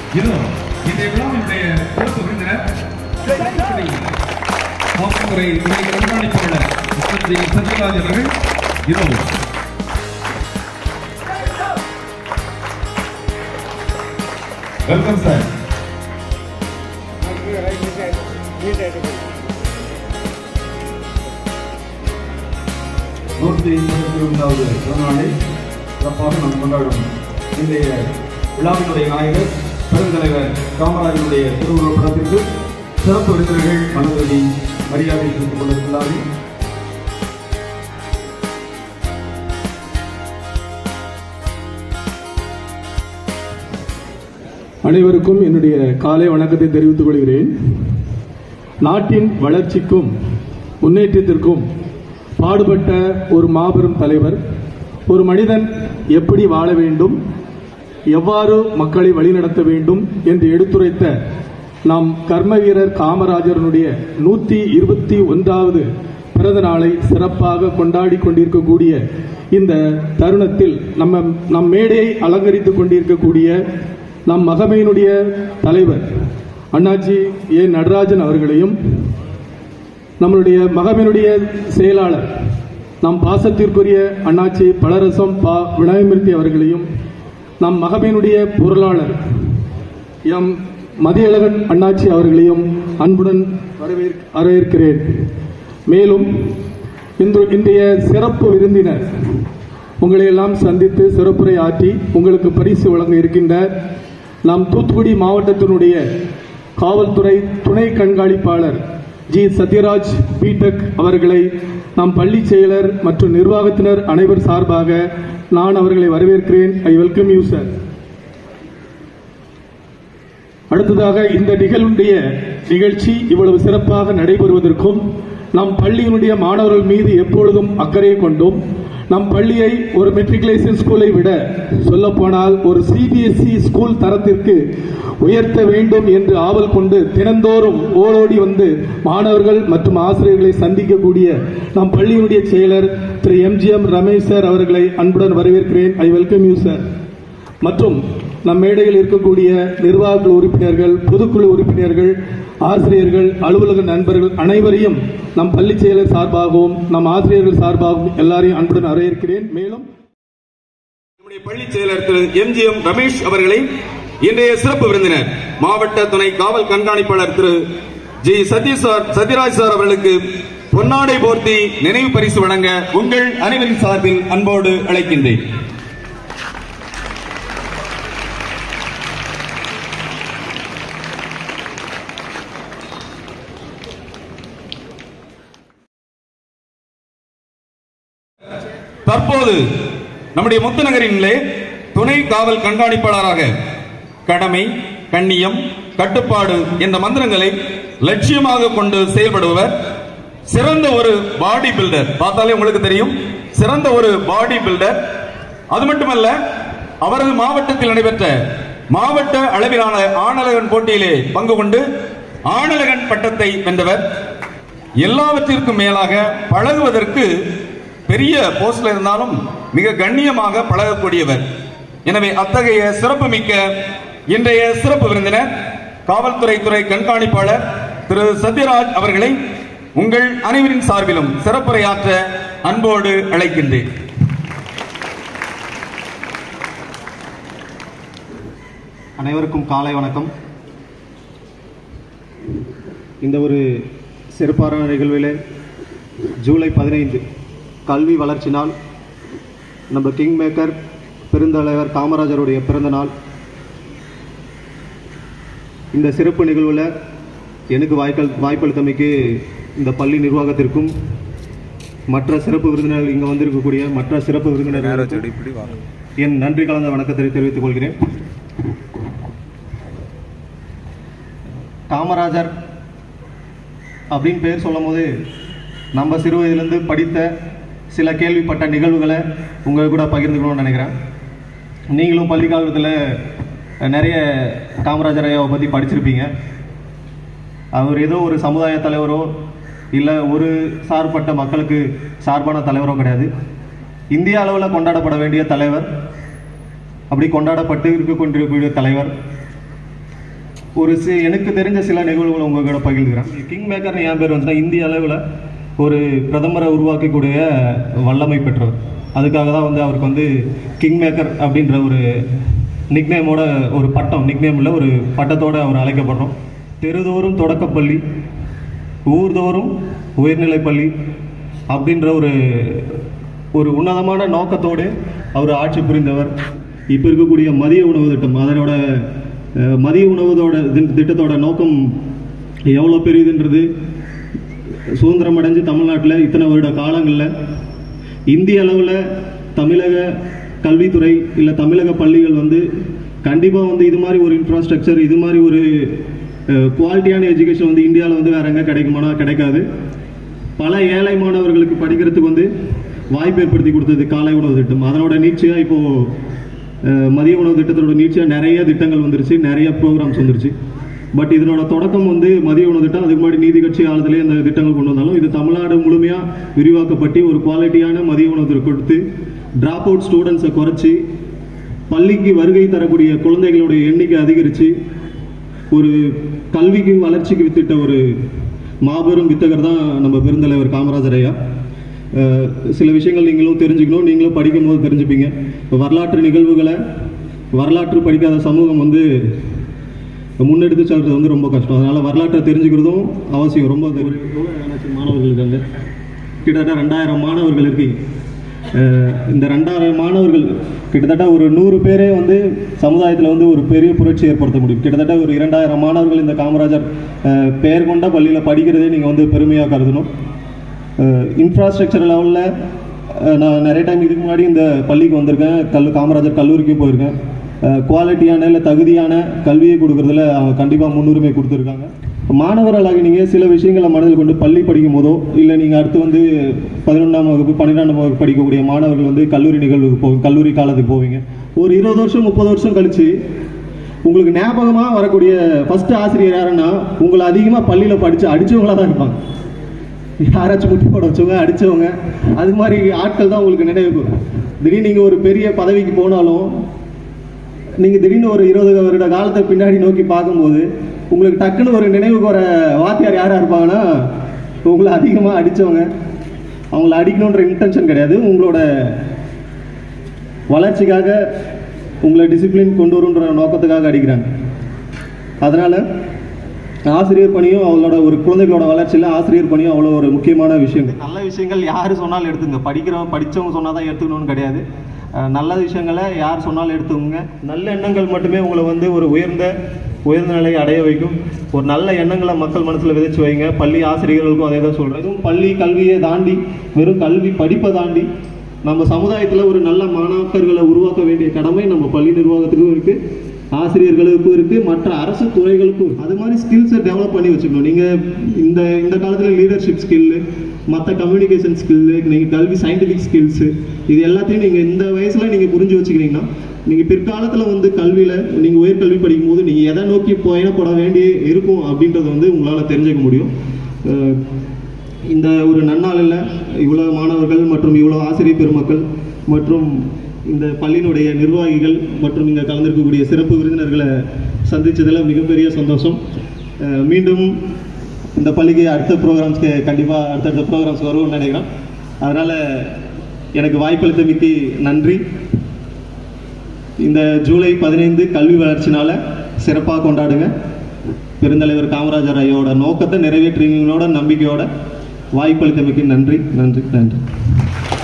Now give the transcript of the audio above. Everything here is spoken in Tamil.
இதோ இன்றைய விழாவினுடைய சிறப்பு விருந்தினர் காவல்துறை துணை கண்காணிப்பாளர் முப்பத்தி சத்யராஜ் அவர்கள் இதோ வெல்கம் சார் நூற்றி இருபத்தி ஒன்றாவது பிறந்தநாளை சிறப்பாக நாம் கொண்டாடும் இன்றைய விழாவினுடைய நாயகர் பெருந்தலைவர் காமராஜருடைய திருவுருவப் படத்திற்கு சிறப்பு விருந்தினர்கள் மனதில் மரியாதை செலுத்திக் கொண்டிருக்கிறார்கள் அனைவருக்கும் என்னுடைய காலை வணக்கத்தை தெரிவித்துக் கொள்கிறேன் நாட்டின் வளர்ச்சிக்கும் முன்னேற்றத்திற்கும் பாடுபட்ட ஒரு மாபெரும் தலைவர் ஒரு மனிதன் எப்படி வாழ வேண்டும் எவ்வாறு மக்களை வழிநடத்த வேண்டும் என்று எடுத்துரைத்த நம் கர்ம வீரர் காமராஜரனுடைய நூத்தி இருபத்தி ஒன்றாவது பிறந்த நாளை சிறப்பாக கொண்டாடி கொண்டிருக்கக்கூடிய இந்த தருணத்தில் நம்ம நம் மேடையை அலங்கரித்துக் கொண்டிருக்கக்கூடிய நம் மகமையினுடைய தலைவர் அண்ணாச்சி ஏ நடராஜன் அவர்களையும் நம்மளுடைய மகமையினுடைய செயலாளர் நம் பாசத்திற்குரிய அண்ணாச்சி பலரசம் பா விநாயகமூர்த்தி அவர்களையும் நம் மகமையினுடைய பொருளாளர் எம் மதியழகன் அண்ணாச்சி அவர்களையும் அன்புடன் வரவேற்- வரவேற்கிறேன் மேலும் இன்று இன்றைய சிறப்பு விருந்தினர் உங்களை எல்லாம் சந்தித்து சிறப்புரை ஆற்றி உங்களுக்கு பரிசு வழங்க இருக்கின்ற நம் தூத்துக்குடி மாவட்டத்தினுடைய காவல்துறை துணை கண்காணிப்பாளர் ஜி சத்யராஜ் பிடெக் அவர்களை நம் பள்ளி செயலர் மற்றும் நிர்வாகத்தினர் அனைவர் சார்பாக நான் அவர்களை வரவேற்கிறேன் ஐ வெல்கம் யூ சார் அடுத்ததாக இந்த நிகழ்வுடைய நிகழ்ச்சி இவ்வளவு சிறப்பாக நடைபெறுவதற்கும் நம் பள்ளியினுடைய மாணவர்கள் மீது எப்பொழுதும் அக்கறை கொண்டும் நம் பள்ளியை ஒரு மெட்ரிகுலேஷன் ஸ்கூலை விட சொல்லப்போனால் ஒரு சிபிஎஸ்இ ஸ்கூல் தரத்திற்கு உயர்த்த வேண்டும் என்று ஆவல் கொண்டு தினந்தோறும் ஓடோடி வந்து மாணவர்கள் மற்றும் ஆசிரியர்களை சந்திக்கக்கூடிய நம் பள்ளியினுடைய செயலர் திரு எம்ஜிஎம் ரமேஷ் சார் அவர்களை அன்புடன் வரவேற்கிறேன் ஐ வெல்கம் யூ சார் மற்றும் நம் மேடையில் இருக்கக்கூடிய நிர்வாக உறுப்பினர்கள் பொதுக்குழு உறுப்பினர்கள் ஆசிரியர்கள் அலுவலக நண்பர்கள் அனைவரையும் நம் பள்ளி செயலர் சார்பாகவும் நம் ஆசிரியர்கள் சார்பாகவும் எல்லாரையும் அன்புடன் வரவேற்கிறேன் மேலும் நம்முடைய பள்ளி செயலர் திரு எம்ஜிஎம் ரமேஷ் அவர்களை இன்றைய சிறப்பு விருந்தினர் மாவட்ட துணை காவல் கண்காணிப்பாளர் Thiru G Sathish sir Sathyaraj sir அவர்களுக்கு பொன்னாடை போர்த்தி நினைவு பரிசு வழங்க உங்கள் அனைவரின் சார்பில் அன்போடு அழைக்கின்றேன் தற்போது நம்முடைய முத்துநகரிலே துணை காவல் கண்காணிப்பாளராக கடமை கண்ணியம் கட்டுப்பாடு என்ற மந்திரங்களை லட்சியமாக கொண்டு செயல்படுபவர் சிறந்த ஒரு பாடி பில்டர் பார்த்தாலே உங்களுக்கு தெரியும் சிறந்த ஒரு பாடி பில்டர் அது மட்டுமல்ல அவரது மாவட்டத்தில் நடைபெற்ற மாவட்ட அளவிலான ஆணழகன் போட்டியிலே பங்கு கொண்டு ஆணழகன் பட்டத்தை வென்றவர் எல்லாவற்றிற்கும் மேலாக பழகுவதற்கு பெரிய போஸ்ட்ல இருந்தாலும் மிக கண்ணியமாக பழகக்கூடியவர் எனவே அத்தகைய சிறப்புமிக்க இன்றைய சிறப்பு விருந்தினர் காவல்துறை துறை கண்காணிப்பாளர் திரு சத்யராஜ் அவர்களை உங்கள் அனைவரின் சார்பிலும் சிறப்புரையாற்ற அன்போடு அழைக்கின்றேன் அனைவருக்கும் காலை வணக்கம் இந்த ஒரு சிறப்பான நிகழ்வில் ஜூலை பதினைந்து கல்வி வளர்ச்சி நாள் நம்ம கிங் மேக்கர் பெருந்தலைவர் காமராஜருடைய பிறந்த நாள் இந்த சிறப்பு நிகழ்வில் எனக்கு வாய்க்கல் வாய்ப்பளித்தமைக்கு இந்த பள்ளி நிர்வாகத்திற்கும் மற்ற சிறப்பு விருந்தினர்கள் இங்கே வந்திருக்கக்கூடிய மற்ற சிறப்பு விருந்தினர்கள் என் நன்றி கலந்த வணக்கத்தை தெரிவித்துக் கொள்கிறேன் காமராஜர் அப்படின்னு பேர் சொல்லும் போது நம்ம சிறு வயதிலிருந்து படித்த சில கேள்விப்பட்ட நிகழ்வுகளை உங்கள் கூட பகிர்ந்துக்கணும்னு நினைக்கிறேன் நீங்களும் பள்ளி காலத்தில் நிறைய காமராஜர் ஐயாவை பற்றி படிச்சிருப்பீங்க அவர் ஏதோ ஒரு சமுதாய தலைவரோ இல்லை ஒரு சார்பட்ட மக்களுக்கு சார்பான தலைவரோ கிடையாது இந்திய அளவில் கொண்டாடப்பட வேண்டிய தலைவர் அப்படி கொண்டாடப்பட்டு இருக்க கொண்டிருக்கக்கூடிய தலைவர் ஒரு சி எனக்கு தெரிஞ்ச சில நிகழ்வுகளை உங்ககிட்ட பகிர்ந்துக்கிறேன் கிங் மேக்கர்னு என் பேர் வந்துச்சுன்னா இந்திய அளவில் ஒரு பிரதமரை உருவாக்கக்கூடிய வல்லமை பெற்றவர் அதுக்காக தான் வந்து அவருக்கு வந்து கிங் மேக்கர் அப்படின்ற ஒரு நிக்நேமோட ஒரு பட்டம் நிக்நேம் இல்லை ஒரு பட்டத்தோட அவர் அழைக்கப்படுறோம் தெருதோறும் தொடக்கப்பள்ளி ஊர்தோறும் உயர்நிலைப்பள்ளி அப்படின்ற ஒரு ஒரு உன்னதமான நோக்கத்தோடு அவர் ஆட்சி புரிந்தவர் இப்போ இருக்கக்கூடிய மதிய உணவு திட்டம் அதனோட அஹ், மதிய உணவுதோட திட்ட- திட்டத்தோட நோக்கம் எவ்வளோ பெரியதுன்றது சுதந்திரம் அடைஞ்சு தமிழ்நாட்டில் இத்தனை வருட காலங்களில் இந்திய அளவில் தமிழக கல்வித்துறை இல்லை தமிழக பள்ளிகள் வந்து கண்டிப்பாக வந்து இது மாதிரி ஒரு இன்ஃப்ராஸ்ட்ரக்சர் இது மாதிரி ஒரு குவாலிட்டியான எஜுகேஷன் வந்து இந்தியாவில் வந்து வேற எங்கே கிடைக்குமானா கிடைக்காது பல ஏழை மாணவர்களுக்கு படிக்கிறதுக்கு வந்து வாய்ப்பு ஏற்படுத்தி கொடுத்தது காலை உணவு திட்டம் அதனோட நீட்சியாக இப்போது அஹ், மதிய உணவு திட்டத்தோட நீட்சியாக நிறைய திட்டங்கள் வந்துருச்சு நிறைய ப்ரோக்ராம்ஸ் வந்துருச்சு பட் இதனோட தொடக்கம் வந்து மதிய உணவு திட்டம் அதுக்கு முன்னாடி நீதி கட்சி ஆளுதலே இந்த திட்டங்கள் கொண்டு வந்தாலும் இது தமிழ்நாடு முழுமையாக விரிவாக்கப்பட்டு ஒரு குவாலிட்டியான மதிய உணவு திட்டம் கொடுத்து டிராப் அவுட் ஸ்டூடெண்ட்ஸை குறைச்சி பள்ளிக்கு வருகை தரக்கூடிய குழந்தைகளுடைய எண்ணிக்கை அதிகரித்து ஒரு கல்விக்கு வளர்ச்சிக்கு வித்திட்ட ஒரு மாபெரும் வித்தகர் தான் நம்ம பெருந்தலைவர் காமராஜர் ஐயா அஹ் சில விஷயங்கள் நீங்களும் தெரிஞ்சுக்கணும் நீங்களும் படிக்கும் போது தெரிஞ்சுப்பீங்க இப்ப வரலாற்று நிகழ்வுகளை வரலாற்று படிக்காத சமூகம் வந்து முன்னெடுத்து செல்றது வந்து ரொம்ப கஷ்டம் அதனால வரலாற்றை தெரிஞ்சுக்கிறதும் அவசியம் ரொம்ப தெரி- மாணவர்களுக்கு வந்து கிட்டத்தட்ட ரெண்டாயிரம் மாணவர்கள் இருக்கீங்க அஹ் இந்த ரெண்டாயிரம் மாணவர்கள் கிட்டத்தட்ட ஒரு நூறு பேரே வந்து சமுதாயத்தில் வந்து ஒரு பெரிய புரட்சி ஏற்படுத்த முடியும் கிட்டத்தட்ட ஒரு இரண்டாயிரம் மாணவர்கள் இந்த காமராஜர் அஹ், பெயர் கொண்ட பள்ளியில் படிக்கிறதே நீங்கள் வந்து பெருமையாக கருதணும் இன்ஃப்ராஸ்ட்ரக்சர் லெவலில் நான் நிறைய டைம் இதுக்கு முன்னாடி இந்த பள்ளிக்கு வந்திருக்கேன் கல் காமராஜர் கல்லூரிக்கும் போயிருக்கேன் குவாலிட்டியான இல்லை தகுதியான கல்வியை கொடுக்கறதுல அவங்க கண்டிப்பாக முன்னுரிமை கொடுத்துருக்காங்க மாணவர்களாக நீங்கள் சில விஷயங்களை மனதில் கொண்டு பள்ளி படிக்கும் போதோ இல்லை நீங்கள் அடுத்து வந்து பதினொன்றாம் வகுப்பு பன்னிரெண்டாம் வகுப்பு படிக்கக்கூடிய மாணவர்கள் வந்து கல்லூரி நிகழ்வுக்கு போவீங்க கல்லூரி காலத்துக்கு போவீங்க ஒரு இருபது வருஷம் முப்பது வருஷம் கழிச்சு உங்களுக்கு ஞாபகமாக வரக்கூடிய ஃபர்ஸ்ட் ஆசிரியர் யாருன்னா உங்களை அதிகமாக பள்ளியில் படித்து அடித்தவங்களாக தான் இருப்பாங்க யாராச்சும் முட்டி போட வச்சவங்க அடிச்சவங்க அது மாதிரி ஆட்கள் தான் உங்களுக்கு நினைவுக்கு வரும். திடீர்னு நீங்கள் ஒரு பெரிய பதவிக்கு போனாலும் நீங்கள் திடீர்னு ஒரு இருபது வருட காலத்தை பின்னாடி நோக்கி பார்க்கும்போது உங்களுக்கு டக்குன்னு ஒரு நினைவுக்கு வர வாத்தியார் யாராக இருப்பாங்கன்னா உங்களை அதிகமாக அடித்தவங்க அவங்கள அடிக்கணுன்ற இன்டென்ஷன் கிடையாது உங்களோட வளர்ச்சிக்காக உங்களை டிசிப்ளின் கொண்டு வருன்ற நோக்கத்துக்காக அடிக்கிறாங்க அதனால ஆசிரியர் பணியும் அவங்களோட ஒரு குழந்தைகளோட வளர்ச்சியில் ஆசிரியர் பணியும் அவ்வளோ ஒரு முக்கியமான விஷயங்கள் நல்ல விஷயங்கள் யார் சொன்னாலும் எடுத்துங்க படிக்கிறவங்க படித்தவங்க சொன்னால் தான் எடுத்துக்கணும்னு கிடையாது அஹ் நல்ல விஷயங்களை யார் சொன்னாலும் எடுத்துக்கோங்க நல்ல எண்ணங்கள் மட்டுமே உங்களை வந்து ஒரு உயர்ந்த உயர்ந்த நிலையை அடைய வைக்கும் ஒரு நல்ல எண்ணங்களை மக்கள் மனசில் விதைச்சு வைங்க பள்ளி ஆசிரியர்களுக்கும் அதே தான் சொல்கிறேன் இதுவும் பள்ளி கல்வியை தாண்டி வெறும் கல்வி படிப்பை தாண்டி நம்ம சமுதாயத்தில் ஒரு நல்ல மாணாக்கர்களை உருவாக்க வேண்டிய கடமை நம்ம பள்ளி நிர்வாகத்துக்கும் இருக்கு ஆசிரியர்களுக்கும் இருக்கு மற்ற அரசு துறைகளுக்கும் இருக்கு. அது மாதிரி ஸ்கில்ஸை டெவலப் பண்ணி வச்சுக்கணும் நீங்க இந்த இந்த காலத்துல லீடர்ஷிப் ஸ்கில்லு மற்ற கம்யூனிகேஷன் ஸ்கில்லு நீங்க கல்வி சயின்டிஃபிக் ஸ்கில்ஸ் இது எல்லாத்தையும் நீங்க இந்த வயசுல நீங்க புரிஞ்சு வச்சுக்கிறீங்கன்னா நீங்க பிற்காலத்துல வந்து கல்வியில நீங்க உயர்கல்வி படிக்கும் போது நீங்க எதை நோக்கி பயணப்பட வேண்டி இருக்கும் அப்படின்றத வந்து உங்களால தெரிஞ்சுக்க முடியும் அஹ் இந்த ஒரு நன்னாளில் இவ்வளோ மாணவர்கள் மற்றும் இவ்வளோ ஆசிரியர் பெருமக்கள் மற்றும் இந்த பள்ளியினுடைய நிர்வாகிகள் மற்றும் இங்கே கலந்திருக்கக்கூடிய சிறப்பு விருந்தினர்களை சந்திச்சதில் மிகப்பெரிய சந்தோஷம் அஹ் மீண்டும் இந்த பள்ளிக்கு அடுத்த ப்ரோக்ராம்ஸ்க்கு கண்டிப்பாக அடுத்தடுத்த ப்ரோக்ராம்ஸ் வருவோம்னு நினைக்கிறேன் அதனால் எனக்கு வாய்ப்பளித்த மிக்கி நன்றி இந்த ஜூலை பதினைந்து கல்வி வளர்ச்சி நாளை சிறப்பாக கொண்டாடுங்க பெருந்தலைவர் காமராஜர் ஐயோட நோக்கத்தை நிறைவேற்றுவீங்களோட நம்பிக்கையோட வாய்ப்பளித்தமைக்கு நன்றி நன்றி நன்றி